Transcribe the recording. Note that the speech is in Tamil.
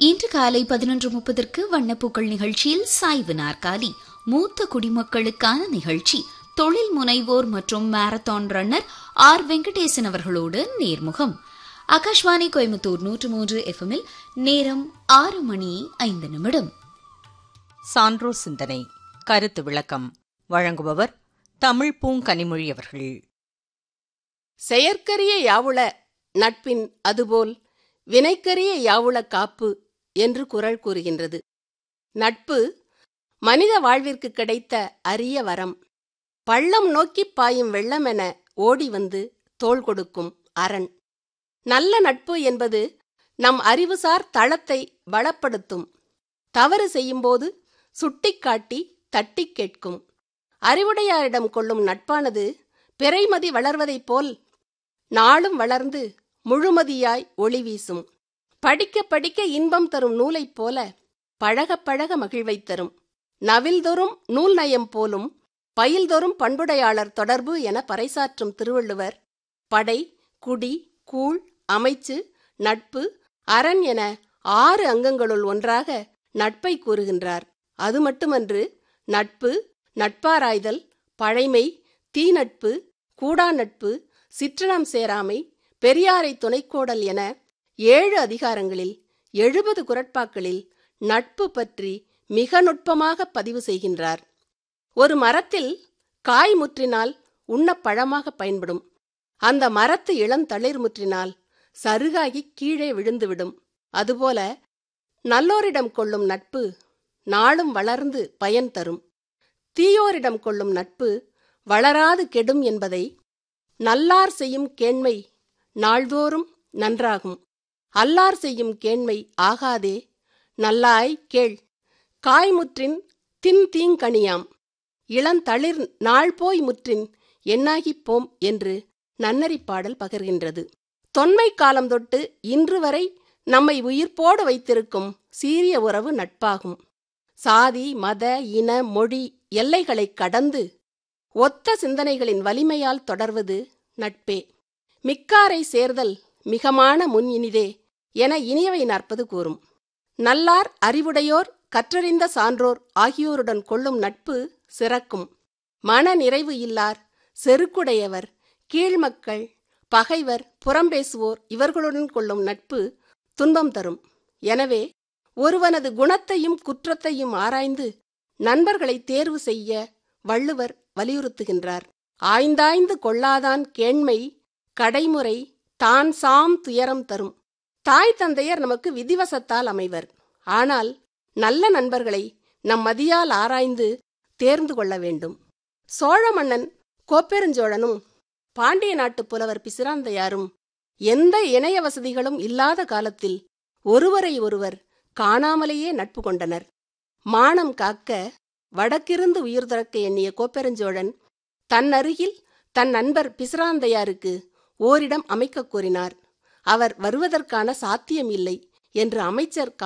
இன்று காலை பதினொன்று முப்பதற்கு வண்ணப்பூக்கள் நிகழ்ச்சியில் சாய்வு நாற்காலி மூத்த குடிமக்களுக்கான நிகழ்ச்சி தொழில் முனைவோர் மற்றும் மாரத்தான் ரன்னர் ஆர் வெங்கடேசன் அவர்களோடு நேர்முகம் ஆகாஷ்வாணி கோயம்புத்தூர் நூற்று மூன்று எஃப்எம்மில் நேரம் ஆறு மணி ஐந்து நிமிடம் சான்றோர் சிந்தனை கருத்து விளக்கம் வழங்குபவர் தமிழ் பூங்கனிமொழி அவர்கள் செயற்கரிய யாவுள நட்பின் அதுபோல் வினைக்கரிய யாவுள காப்பு என்று குரல் கூறுகின்றது நட்பு மனித வாழ்விற்கு கிடைத்த அரிய வரம் பள்ளம் நோக்கிப் பாயும் வெள்ளமென ஓடி வந்து தோள் கொடுக்கும் அரண் நல்ல நட்பு என்பது நம் அறிவுசார் தளத்தை பலப்படுத்தும் தவறு செய்யும்போது சுட்டிக்காட்டி தட்டிக் கேட்கும் அறிவுடையாரிடம் கொள்ளும் நட்பானது பிறைமதி வளர்வதைப் போல் நாளும் வளர்ந்து முழுமதியாய் ஒளி வீசும் படிக்க படிக்க இன்பம் தரும் நூலைப் போல பழகப் பழக மகிழ்வைத் தரும் நவில்தொறும் நூல் நயம் போலும் பயில்தொறும் பண்புடையாளர் தொடர்பு என பறைசாற்றும் திருவள்ளுவர் படை குடி கூழ் அமைச்சு நட்பு அரண் என ஆறு அங்கங்களுள் ஒன்றாக நட்பை கூறுகின்றார் அது மட்டுமன்று நட்பு நட்பாராய்தல் பழைமை தீநட்பு கூடா நட்பு சிற்றனம் சேராமை பெரியாரை துணைக்கோடல் என ஏழு அதிகாரங்களில் எழுபது குரட்பாக்களில் நட்பு பற்றி மிக நுட்பமாக பதிவு செய்கின்றார் ஒரு மரத்தில் காய் முற்றினால் உண்ணப் பழமாக பயன்படும் அந்த மரத்து இளந்தளிர் முற்றினால் சருகாகி கீழே விழுந்துவிடும் அதுபோல நல்லோரிடம் கொள்ளும் நட்பு நாளும் வளர்ந்து பயன் தரும் தீயோரிடம் கொள்ளும் நட்பு வளராது கெடும் என்பதை நல்லார் செய்யும் கேண்மை நாள்தோறும் நன்றாகும் அல்லார் செய்யும் கேண்மை ஆகாதே நல்லாய் கேள் காய்முற்றின் தின் தீங்கனியாம் இளந்தளிர் நாள் போய் முற்றின் என்னாகிப் போம் என்று நன்னறிப் பாடல் பகர்கின்றது தொன்மை காலம் தொட்டு இன்று வரை நம்மை உயிர்ப்போடு வைத்திருக்கும் சீரிய உறவு நட்பாகும் சாதி மத இன மொழி எல்லைகளைக் கடந்து ஒத்த சிந்தனைகளின் வலிமையால் தொடர்வது நட்பே மிக்காரை சேர்தல் மிகமான முன் இனிதே என இனியவை நாற்பது கூறும் நல்லார் அறிவுடையோர் கற்றறிந்த சான்றோர் ஆகியோருடன் கொள்ளும் நட்பு சிறக்கும் மன நிறைவு இல்லார் செருக்குடையவர் கீழ்மக்கள் பகைவர் புறம்பேசுவோர் இவர்களுடன் கொள்ளும் நட்பு துன்பம் தரும் எனவே ஒருவனது குணத்தையும் குற்றத்தையும் ஆராய்ந்து நண்பர்களை தேர்வு செய்ய வள்ளுவர் வலியுறுத்துகின்றார் ஆய்ந்தாய்ந்து கொள்ளாதான் கேண்மை கடைமுறை தான் சாம் துயரம் தரும் தாய் தந்தையர் நமக்கு விதிவசத்தால் அமைவர் ஆனால் நல்ல நண்பர்களை நம் மதியால் ஆராய்ந்து தேர்ந்து கொள்ள வேண்டும் சோழ மன்னன் கோப்பெருஞ்சோழனும் பாண்டிய நாட்டு புலவர் பிசிராந்தையாரும் எந்த இணைய வசதிகளும் இல்லாத காலத்தில் ஒருவரை ஒருவர் காணாமலேயே நட்பு கொண்டனர் மானம் காக்க வடக்கிருந்து உயிர் துறக்க எண்ணிய கோப்பெருஞ்சோழன் தன் அருகில் தன் நண்பர் பிசிராந்தையாருக்கு ஓரிடம் அமைக்கக் கோரினார் அவர் வருவதற்கான சாத்தியம் இல்லை என்று அமைச்சர்